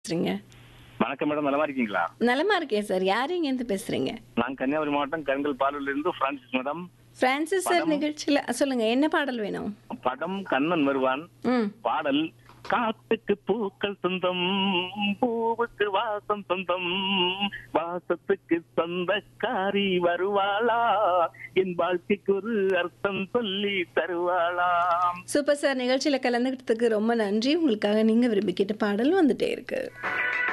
பேசுறீங்க வணக்கம் மேடம் நலமா இருக்கீங்களா நலமா இருக்கேன் சார் யார் இருந்து பேசுறீங்க நான் கன்னியாகுமரி மாவட்டம் கருங்கல் பாலூர்ல இருந்து பிரான்சிஸ் மேடம் பிரான்சிஸ் சார் நிகழ்ச்சியில சொல்லுங்க என்ன பாடல் வேணும் படம் கண்ணன் வருவான் ம் பாடல் காத்துக்கு பூக்கள் சொந்தம் பூவுக்கு வாசம் சொந்தம் வாசத்துக்கு சொந்தக்காரி வருவாளா என் வாழ்க்கைக்கு ஒரு அர்த்தம் சொல்லி தருவாளாம் சூப்பர் சார் நிகழ்ச்சியில கலந்துக்கிட்டதுக்கு ரொம்ப நன்றி உங்களுக்காக நீங்க விரும்பி கேட்ட பாடல் வந்துட்டே இருக்கு